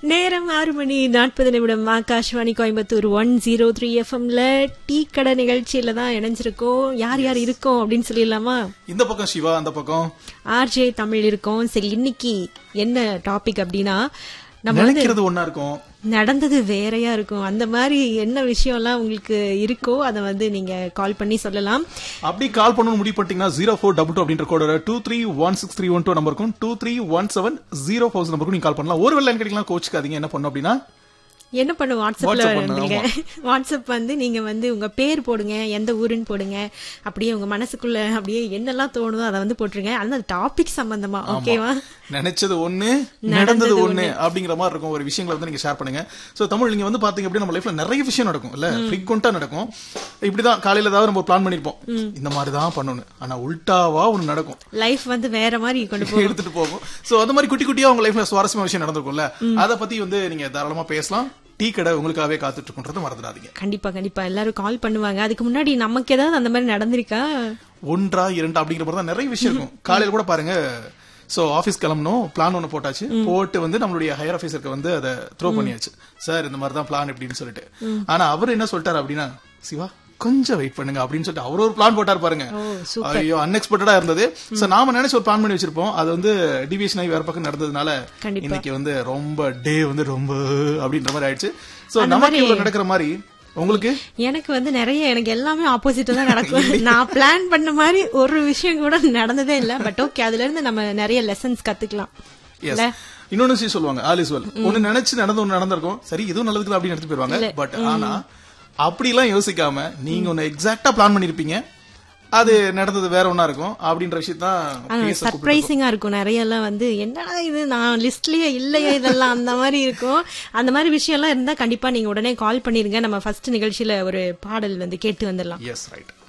நேரம் ஆறு மணி நாற்பது நிமிடம் Akashvani Coimbatore one zero three எஃப்எம்ல டீ கடை நிகழ்ச்சியில தான் இணைஞ்சிருக்கோம் யார் யார் இருக்கோம் அப்படின்னு சொல்லிடலாமா இந்த பக்கம் சிவா அந்த பக்கம் ஆர்ஜே தமிழ் இருக்கோம் சரி இன்னைக்கு என்ன டாபிக் அப்படின்னா நம்ம வந்து நினைக்கிறது ஒன்னா இருக்கும் நடந்தது வேறையா இருக்கும் அந்த மாதிரி என்ன விஷயம்லாம் உங்களுக்கு இருக்கோ அதை வந்து நீங்க கால் பண்ணி சொல்லலாம் அப்படி கால் பண்ணணும் முடிவு பண்ணிட்டீங்கன்னா ஜீரோ ஃபோர் டபுள் டூ அப்படின்ற கோடோட two three one six three one two நம்பருக்கும் two three one seven zero four நம்பருக்கும் நீங்க கால் பண்ணலாம் ஒரு வெள்ளம் கிடைக்கலாம் கோச்சுக்காதீங்க என்ன பண்ணும் அப்படின்னா என்ன பண்ணு வாட்ஸ்அப்ல WhatsApp பண்ணு, நீங்க வாட்ஸ்அப் வந்து நீங்க வந்து உங்க பேர் போடுங்க எந்த ஊருன்னு போடுங்க அப்படியே உங்க மனசுக்குள்ள அப்படியே என்னெல்லாம் தோணுதோ அதை வந்து போட்டுருங்க அந்த டாபிக் சம்பந்தமா ஓகேவா நினைச்சது ஒண்ணு நடந்தது ஒண்ணு அப்படிங்கிற மாதிரி இருக்கும் ஒரு விஷயங்களை வந்து நீங்க ஷேர் பண்ணுங்க சோ தமிழ் நீங்க வந்து பாத்தீங்க அப்படின்னா நம்ம லைஃப்ல நிறைய விஷயம் நடக்கும் இல்ல ஃப்ரீக்வெண்டா நடக்கும் இப்படிதான் காலையில ஏதாவது நம்ம பிளான் பண்ணிருப்போம் இந்த மாதிரி தான் பண்ணணும் ஆனா உல்டாவா ஒண்ணு நடக்கும் லைஃப் வந்து வேற மாதிரி கொண்டு போ எடுத்துட்டு போகும் சோ அந்த மாதிரி குட்டி குட்டியா உங்க லைஃப்ல சுவாரஸ்யமான விஷயம் நடந்திருக்கும்ல அத பத்தி வந்து நீங்க தாராளமா பேசலாம் டீ கடை உங்களுக்காகவே காத்துட்டு இருக்குன்றத மறந்துடாதீங்க கண்டிப்பா கண்டிப்பா எல்லாரும் கால் பண்ணுவாங்க அதுக்கு முன்னாடி நமக்கு ஏதாவது அந்த மாதிரி நடந்திருக்கா ஒன்றா இரண்டா அப்படிங்கிற மாதிரி தான் நிறைய விஷயம் இருக்கும் காலையில கூட பாருங்க சோ ஆபீஸ் கிளம்பணும் பிளான் ஒண்ணு போட்டாச்சு போட்டு வந்து நம்மளுடைய ஹையர் ஆபீசருக்கு வந்து அதை த்ரோ பண்ணியாச்சு சார் இந்த மாதிரி தான் பிளான் இப்படின்னு சொல்லிட்டு ஆனா அவர் என்ன சொல்லிட்டாரு அப்படின்னா சிவா கொஞ்சம் வெயிட் பண்ணுங்க அப்படின்னு சொல்லிட்டு அவர் ஒரு பிளான் போட்டார் பாருங்க ஓ ஐயோ அன்எக்ஸ்பெக்டடா இருந்தது சோ நாம நினைச்சு ஒரு பிளான் பண்ணி வச்சிருப்போம் அது வந்து டிவியேஷன் ஆகி வேற பக்கம் நடந்ததுனால கண்டிப்பா. இன்னைக்கு வந்து ரொம்ப டே வந்து ரொம்ப அப்படின்ற மாதிரி ஆயிடுச்சு சோ நமக்கு இவ்வளவு நடக்கிற மாதிரி உங்களுக்கு எனக்கு வந்து நிறைய எனக்கு எல்லாமே ஆப்போசிட்டா தான் நடக்கும் நான் பிளான் பண்ண மாதிரி ஒரு விஷயம் கூட நடந்ததே இல்ல பட் ஓகே அதுல இருந்து நம்ம நிறைய லெசன்ஸ் கத்துக்கலாம் எஸ் இன்னொன்னு விஷயம் சொல்லுவாங்க ஆல் இஸ் வெல் ஒண்ணு நினைச்சு நடந்து ஒண்ணு நடந்திருக்கும் சரி இதுவும் நல்லதுக்கு அப்படின்னு எடுத்து போயிருவாங்க பட் ஆனா அப்படி எல்லாம் யோசிக்காம நீங்க ஒண்ணு எக்ஸாக்டா பிளான் பண்ணிருப்பீங்க அது நடந்தது வேற ஒண்ணா இருக்கும் அப்படின்ற விஷயத்தான் பேச கூப்பிட்டு சர்ப்ரைசிங்கா இருக்கும் நிறைய எல்லாம் வந்து என்னடா இது நான் லிஸ்ட்லயே இல்லையே இதெல்லாம் அந்த மாதிரி இருக்கும் அந்த மாதிரி விஷயம் எல்லாம் இருந்தா கண்டிப்பா நீங்க உடனே கால் பண்ணிருங்க நம்ம ஃபர்ஸ்ட் நிகழ்ச்சியில ஒரு பாடல் வந்து கேட்டு வந்துடலாம் எஸ் ரைட்